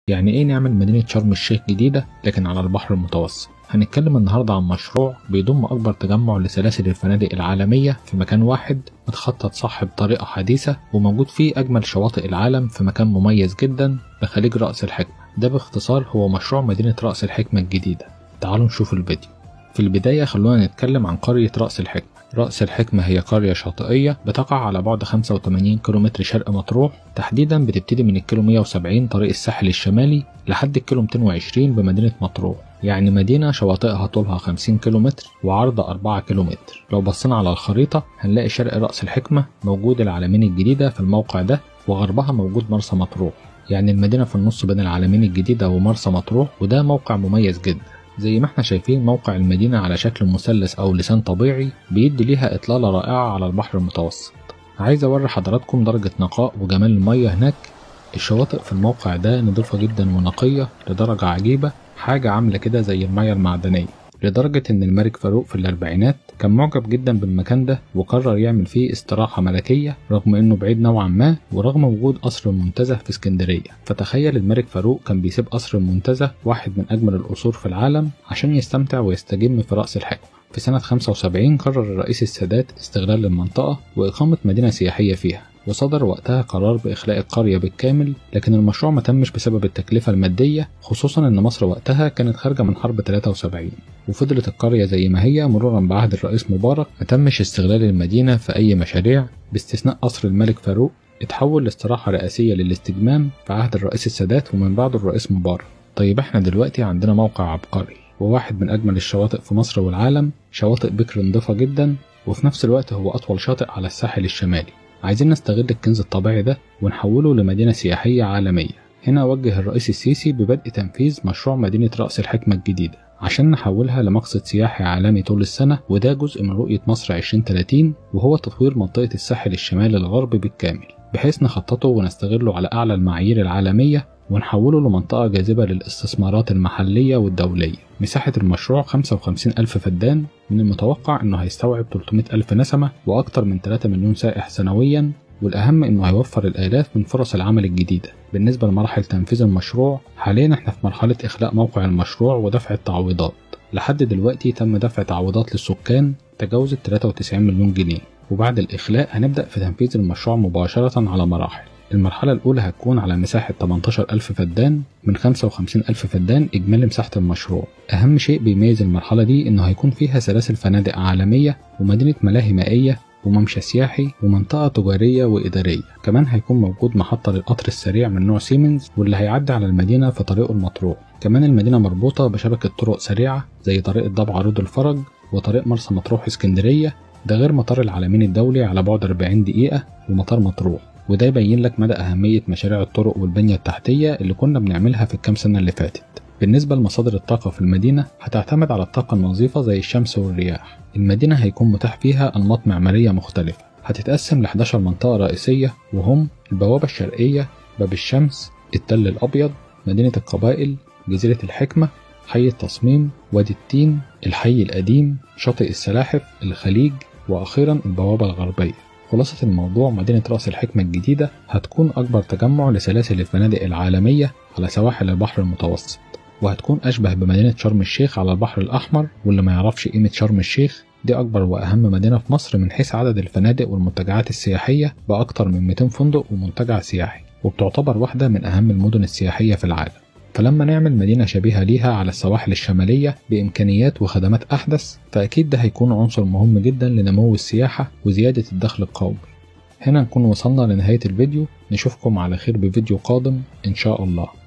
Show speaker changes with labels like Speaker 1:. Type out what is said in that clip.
Speaker 1: يعني ايه نعمل مدينة شرم الشيخ جديدة لكن على البحر المتوسط هنتكلم النهاردة عن مشروع بيضم أكبر تجمع لسلاسل الفنادق العالمية في مكان واحد متخطط صح بطريقة حديثة وموجود فيه أجمل شواطئ العالم في مكان مميز جدا بخليج رأس الحكمة ده باختصار هو مشروع مدينة رأس الحكمة الجديدة تعالوا نشوف الفيديو في البداية خلونا نتكلم عن قرية رأس الحكمة رأس الحكمة هي قرية شاطئية بتقع على بعد 85 كيلومتر شرق مطروح تحديدا بتبتدي من الكيلو 170 طريق الساحل الشمالي لحد الكيلو 220 بمدينة مطروح يعني مدينة شواطئها طولها 50 كيلومتر وعرضها 4 كيلومتر لو بصينا على الخريطة هنلاقي شرق رأس الحكمة موجود العالمين الجديدة في الموقع ده وغربها موجود مرسى مطروح يعني المدينة في النص بين العالمين الجديدة ومرسى مطروح وده موقع مميز جدا زي ما احنا شايفين موقع المدينة على شكل مثلث أو لسان طبيعي بيدي ليها إطلالة رائعة على البحر المتوسط عايز أوري حضراتكم درجة نقاء وجمال المية هناك الشواطئ في الموقع ده نضيفة جدا ونقية لدرجة عجيبة حاجة عاملة كده زي المية المعدنية لدرجة إن الملك فاروق في الأربعينات كان معجب جدا بالمكان ده وقرر يعمل فيه استراحة ملكية رغم إنه بعيد نوعا ما ورغم وجود قصر المنتزه في اسكندرية فتخيل الملك فاروق كان بيسيب قصر المنتزه واحد من أجمل القصور في العالم عشان يستمتع ويستجم في رأس الحكمة في سنة 75 قرر الرئيس السادات استغلال المنطقة وإقامة مدينة سياحية فيها وصدر وقتها قرار بإخلاء القرية بالكامل لكن المشروع ما تمش بسبب التكلفة المادية خصوصا إن مصر وقتها كانت خارجة من حرب 73 وفضلت القرية زي ما هي مرورا بعهد الرئيس مبارك ما تمش استغلال المدينة في أي مشاريع باستثناء قصر الملك فاروق اتحول لاستراحة رئاسية للاستجمام في عهد الرئيس السادات ومن بعده الرئيس مبارك طيب احنا دلوقتي عندنا موقع عبقري وواحد من أجمل الشواطئ في مصر والعالم شواطئ بكر نضيفة جدا وفي نفس الوقت هو أطول شاطئ على الساحل الشمالي عايزين نستغل الكنز الطبيعي ده ونحوله لمدينة سياحية عالمية هنا وجه الرئيس السيسي ببدء تنفيذ مشروع مدينة رأس الحكمة الجديدة عشان نحولها لمقصد سياحي عالمي طول السنة وده جزء من رؤية مصر 2030 وهو تطوير منطقة الساحل الشمالي الغربي بالكامل بحيث نخططه ونستغله على أعلى المعايير العالمية ونحوله لمنطقة جاذبة للاستثمارات المحلية والدولية مساحة المشروع 55 ألف فدان من المتوقع أنه هيستوعب 300 ألف نسمة وأكثر من 3 مليون سائح سنويا والأهم إنه هيوفر الآلاف من فرص العمل الجديدة. بالنسبة لمراحل تنفيذ المشروع، حاليا إحنا في مرحلة إخلاء موقع المشروع ودفع التعويضات. لحد دلوقتي تم دفع تعويضات للسكان تجاوزت 93 مليون جنيه، وبعد الإخلاء هنبدأ في تنفيذ المشروع مباشرة على مراحل. المرحلة الأولى هتكون على مساحة 18 ألف فدان من 55 ألف فدان إجمالي مساحة المشروع أهم شيء بيميز المرحلة دي إنه هيكون فيها سلاسل فنادق عالمية ومدينة ملاهي مائية وممشى سياحي ومنطقة تجارية وإدارية كمان هيكون موجود محطة للقطر السريع من نوع سيمنز واللي هيعدي على المدينة في طريقه المطروح كمان المدينة مربوطة بشبكة طرق سريعة زي طريق الضبع عروض الفرج وطريق مرسى مطروح اسكندرية ده غير مطار العالمين الدولي على بعد 40 دقيقة ومطار مطروح وده يبين لك مدى أهمية مشاريع الطرق والبنية التحتية اللي كنا بنعملها في الكام سنة اللي فاتت بالنسبة لمصادر الطاقة في المدينة هتعتمد على الطاقة النظيفة زي الشمس والرياح المدينة هيكون متاح فيها أنماط معمارية مختلفة هتتقسم ل 11 منطقة رئيسية وهم البوابة الشرقية باب الشمس التل الأبيض مدينة القبائل جزيرة الحكمة حي التصميم وادي التين الحي القديم شاطئ السلاحف الخليج وأخيرا البوابة الغربية خلاصة الموضوع مدينة رأس الحكمة الجديدة هتكون أكبر تجمع لسلاسل الفنادق العالمية على سواحل البحر المتوسط وهتكون أشبه بمدينة شرم الشيخ على البحر الأحمر واللي ما يعرفش قيمة شرم الشيخ دي أكبر وأهم مدينة في مصر من حيث عدد الفنادق والمنتجعات السياحية بأكتر من 200 فندق ومنتجع سياحي وبتعتبر واحدة من أهم المدن السياحية في العالم فلما نعمل مدينة شبيهة ليها على السواحل الشمالية بإمكانيات وخدمات أحدث فأكيد ده هيكون عنصر مهم جدا لنمو السياحة وزيادة الدخل القومي هنا نكون وصلنا لنهاية الفيديو نشوفكم على خير بفيديو قادم إن شاء الله